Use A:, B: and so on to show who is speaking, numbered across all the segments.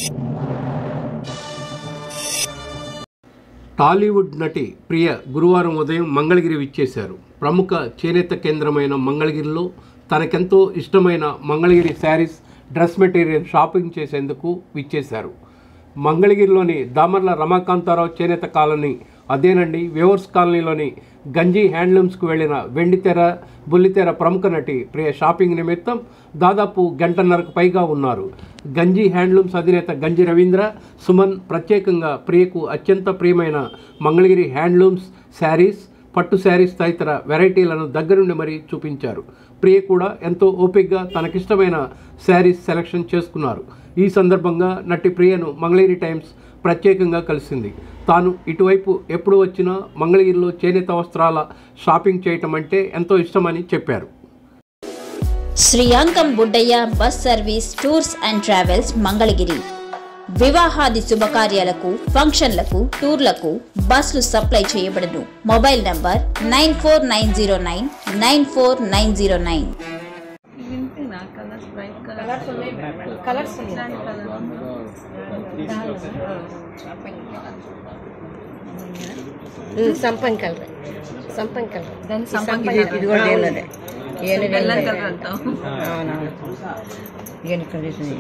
A: టాలీవుడ్ నటి ప్రియ గురువారం ఉదయం మంగళగిరి విచ్చేశారు ప్రముఖ చేనేత కేంద్రమైన మంగళగిరిలో తనకెంతో ఇష్టమైన Mangalagiri saris dress material shopping చేసేందుకు విచ్చేశారు మంగళగిరిలోని దామర్ల రమాకాంతారావు చేనేత కాలనీ అదేనండి వేవర్స్ కాలనీలోని గంజి హ్యాండ్లూమ్స్కు వెళ్లిన వెండితెర బుల్లితెర ప్రముఖ నటి ప్రియ షాపింగ్ నిమిత్తం దాదాపు గంటన్నరకు పైగా ఉన్నారు గంజి హ్యాండ్లూమ్స్ అధినేత గంజి రవీంద్ర సుమన్ ప్రత్యేకంగా ప్రియకు అత్యంత ప్రియమైన మంగళగిరి హ్యాండ్లూమ్స్ శారీస్ పట్టు శారీస్ తదితర వెరైటీలను దగ్గరుండి మరీ చూపించారు ప్రియ కూడా ఎంతో ఓపికగా తనకిష్టమైన శారీస్ సెలెక్షన్ చేసుకున్నారు ఈ సందర్భంగా నటి ప్రియను మంగళగిరి టైమ్స్ ప్రత్యేకంగా కలిసింది తాను ఇటువైపు ఎప్పుడు వచ్చినా మంగళగిరిలో చేనేత వస్త్రాల షాపింగ్ చేయటం అంటే ఎంతో ఇష్టమని చెప్పారు
B: Sriyankam Buddaiah bus service tours and travels Mangalagiri వివాహాది శుభకార్యాలకు ఫంక్షన్లకు టూర్లకు బస్సులు సప్లై చేయబడును mobile number nine four nine zero nine nine four nine zero nine
C: వింటున్నా కలర్స్ బ్రైట్
D: కలర్స్ ఉన్నాయి కలర్స్ ఉన్నాయి సంపంగి కలర్ సంపంగి కలర్
C: దాన్ని
D: ఈ
C: సంపంగి
D: సంపంగి
C: కలర్.
D: ఇది కూడా దేనిలోనే ఇవన్నీ
C: బెల్లం
D: దేనిలోనే.
C: కలర్ అంటాం
D: అవునవును ఇవన్నీ ఇక్కడ చూసినాయి.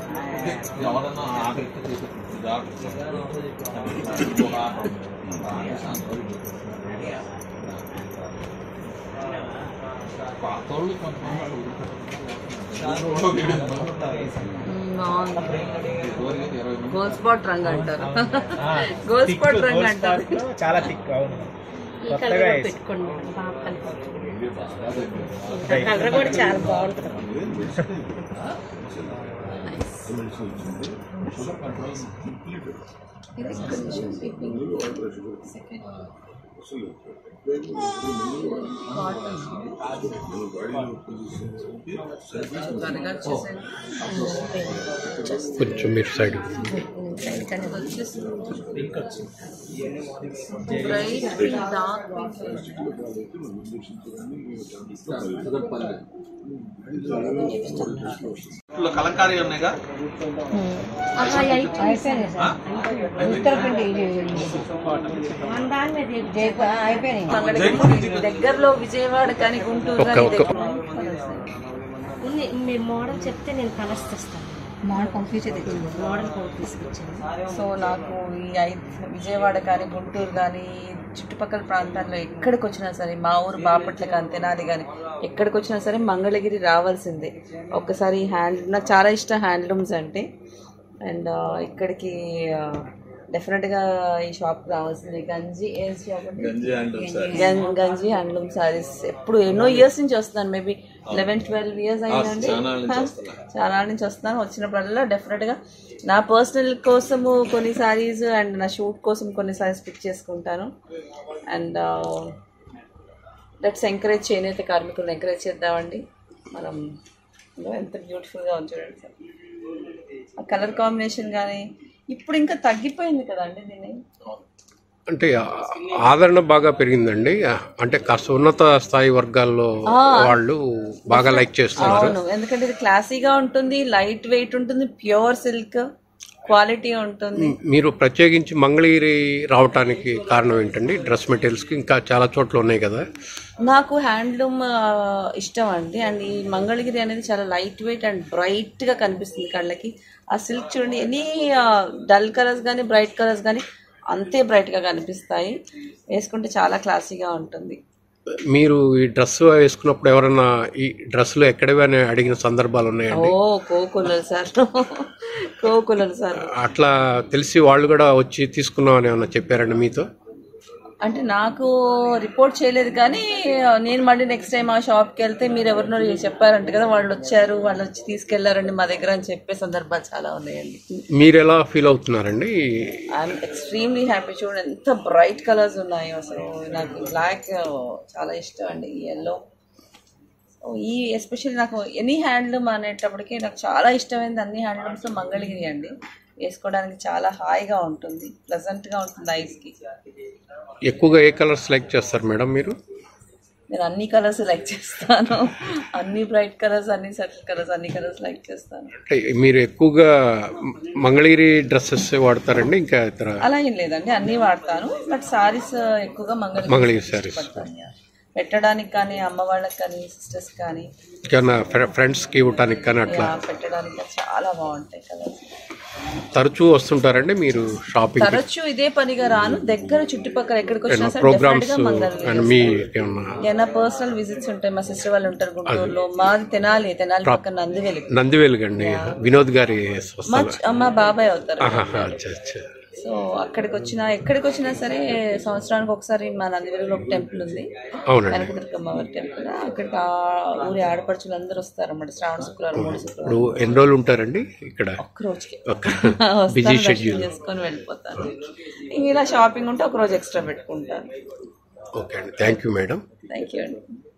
C: మ్మ్, బాగుంది గోల్ స్పాట్ రంగు అంటారు గోల్ స్పాట్ రంగు అంటారు
E: చాలా థిక్ అవును
D: ఈ కలర్ కూడా పెట్టుకోండి మేడం, బాగా కనిపిస్తుంది. ఈ కలర్ కూడా చాలా బాగుంటుంది
C: ఇది కొంచెం పిపింగ్ త్వరగా వచ్చేసేయండి.
A: కొంచెం మీరు సైడ్
D: సైడ్ కానీ
C: వచ్చేసింది బ్రైట్ పింక్ డార్క్ పింక్
F: లో కలంకారీ ఉన్నాయిగా
D: అయిపోయినాయి సార్ ఉత్తరపిండి ఇది మన దాని మీద ఇది జైపూర్ ఆ, అయిపోయినాయి
C: మంగళగిరి దగ్గరలో విజయవాడ కానీ గుంటూరు కానీ
A: ఒక్క- ఒక్క-
C: దగ్గర
D: ఉంది మీరు మోడల్ చెప్తే నేను కలర్స్ తెస్తాను
C: మోడల్ పంపించే తెచ్చింది
D: మోడల్ కోడ్ తీసుకొచ్చాను
C: సో నాకు ఈ ఐదు విజయవాడ కానీ గుంటూరు కానీ చుట్టుపక్కల ప్రాంతాల్లో ఎక్కడికి వచ్చినా సరే మా ఊరు బాపట్ల కానీ తెనాలి కానీ ఎక్కడికి వచ్చినా సరే మంగళగిరి రావాల్సిందే ఒక్కసారి హ్యాండ్ నాకు చాలా ఇష్టం హ్యాండ్లూమ్స్ అంటే అండ్ ఇక్కడికి డెఫినెట్గా ఈ షాప్కి రావాల్సిందే గంజి ఏ షాప్ అంటే? గం- గంజి హ్యాండ్లూమ్ సారీస్ ఎప్పుడు ఎన్నో ఇయర్స్ నుంచి వస్తున్నాను మేబీ లెవెన్ ట్వెల్వ్ ఇయర్స్ అయిందండి చాలా నుంచి వస్తున్నాను వచ్చినప్పుడల్లా డెఫినెట్గా నా పర్సనల్ కోసము కొన్ని సారీస్ అండ్ నా షూట్ కోసం కొన్ని సారీస్ పిక్ చేసుకుంటాను అండ్ లెట్స్ ఎంకరేజ్ చేనేత కార్మికులను ఎంకరేజ్ చేద్దామండి మనం ఇదిగో ఎంత బ్యూటిఫుల్గా ఉంది చూడండి సార్ ఆ కలర్ కాంబినేషన్ కానీ ఇప్పుడు ఇంకా తగ్గిపోయింది కదండి దీన్ని
A: అంటే ఆ- ఆదరణ బాగా పెరిగిందండి అంటే కాస్త ఉన్నత స్థాయి వర్గాల్లో వాళ్ళు బాగా లైక్ చేస్తున్నారు
C: అవును ఎందుకంటే ఇది క్లాసీగా ఉంటుంది లైట్ వెయిట్ ఉంటుంది ప్యూర్ సిల్క్ క్వాలిటీ ఉంటుంది
A: మీరు ప్రత్యేకించి మంగళగిరి రావటానికి కారణం ఏంటండి డ్రెస్ మెటీరియల్స్కి ఇంకా చాలా చోట్ల ఉన్నాయి కదా
C: నాకు హ్యాండ్లూమ్ ఇష్టం అండి అండ్ ఈ మంగళగిరి అనేది చాలా లైట్ వెయిట్ అండ్ బ్రైట్ గా కనిపిస్తుంది కళ్ళకి ఆ సిల్క్ చూడండి ఎనీ డల్ కలర్స్ కానీ బ్రైట్ కలర్స్ కానీ అంతే బ్రైట్ గా కనిపిస్తాయి వేసుకుంటే చాలా క్లాసీగా ఉంటుంది
A: మీరు ఈ డ్రెస్ వేసుకున్నప్పుడు ఎవరన్నా ఈ డ్రెస్సులు ఎక్కడవి అని అడిగిన సందర్భాలు
C: ఓ
A: ఉన్నాయండి
C: కోకులలు సార్ కోకులలు సార్
A: అట్లా తెలిసి వాళ్ళు కూడా వచ్చి తీసుకున్నామని ఏమన్నా చెప్పారండి మీతో
C: అంటే నాకు రిపోర్ట్ చేయలేదు కానీ నేను మళ్ళీ నెక్స్ట్ టైం ఆ షాప్కి వెళ్తే మీరు ఎవరినో చెప్పారంట కదా వాళ్ళు వచ్చారు వాళ్ళు వచ్చి తీసుకెళ్లారండి మా దగ్గర అని చెప్పే సందర్భాలు చాలా ఉన్నాయండి
A: మీరు ఎలా ఫీల్ అవుతున్నారండి
C: ఐఎమ్ ఎక్స్ట్రీమ్లీ హ్యాపీ చూడండి ఎంత బ్రైట్ కలర్స్ ఉన్నాయి అసలు నాకు బ్లాక్ చాలా ఇష్టం అండి ఈ ఎల్లో ఈ ఎస్పెషల్లీ నాకు ఎనీ హ్యాండ్లూమ్ అనేటప్పటికి నాకు చాలా ఇష్టమైనది అన్ని హ్యాండ్లూమ్స్ మంగళగిరి అండి వేసుకోవడానికి చాలా హాయిగా ఉంటుంది ప్లెజెంట్గా ఉంటుంది ఐస్కి
A: ఎక్కువగా ఏ కలర్స్ లైక్ చేస్తారు మేడం మీరు
C: నేను అన్ని కలర్స్ లైక్ చేస్తాను అన్ని బ్రైట్ కలర్స్ అన్ని సటిల్ కలర్స్ అన్ని కలర్స్ లైక్ చేస్తాను
A: అంటే మీరు ఎక్కువగా మంగళగిరి డ్రెస్సెస్ వాడతారండి ఇంకా ఇతర
C: అలా ఏం లేదండి అన్ని వాడతాను బట్ సారీస్ ఎక్కువగా మంగళగిరి
A: మంగళగిరి sarees.
C: పడతాను yeah. పెట్టడానికి కానీ అమ్మ వాళ్ళకి కానీ సిస్టర్స్ కానీ
A: ఏమన్నా ఫ్రెండ్స్కి ఇవ్వటానికి కానీ అట్లా
C: yeah, పెట్టడానికి కానీ చాలా బాగుంటాయి కలర్స్
A: తరచూ వస్తుంటారండి మీరు షాపింగ్
C: తరచు ఇదే పనిగా రాను దగ్గర చుట్టుపక్కల ఎక్కడికి వచ్చినా సరే
A: ప్రోగ్రామ్స్
C: డెఫినెట్ గా మంగళగిరి
A: అని మీ ఏమన్నా
C: ఏమైనా పర్సనల్ విజిట్స్ ఉంటాయి మా సిస్టర్ వాళ్ళు ఉంటారు గుంటూరులో మాది తెనాలి తెనాలి పక్కన నందివెలి
A: నందివేలుగండి వినోద్ గారి
C: మా
A: స్వస్థల
C: చ- మా బాబాయ్ అవుతారు
A: ఆహాహా, అచ్చా అచ్చా
C: సో అక్కడికి వచ్చినా ఎక్కడికి వచ్చినా సరే సంవత్సరానికి ఒకసారి మా నందివెలిలో ఒక టెంపుల్ ఉంది
A: అవునండి
C: కనకదుర్గమ్మ వారి టెంపుల్ అక్కడికి ఆ ఊరి ఆడపడుచులు అందరూ వస్తారు అన్నమాట శ్రావణ శుక్రవారం మూడు శుక్రవారం
A: ఇప్పుడు ఎన్ని రోజులు ఉంటారండి ఇక్కడ
C: ఒక్క రోజుకి
A: ఒక
C: వస్తాను,
A: బిజీ
C: దర్శనం
A: షెడ్యూల్
C: చేసుకొని వెళ్ళిపోతాను ఇంక ఇలా షాపింగ్ ఉంటే ఒక రోజు ఎక్స్ట్రా పెట్టుకుంటాను
A: ఓకే అండి thank you madam
C: thank you అండి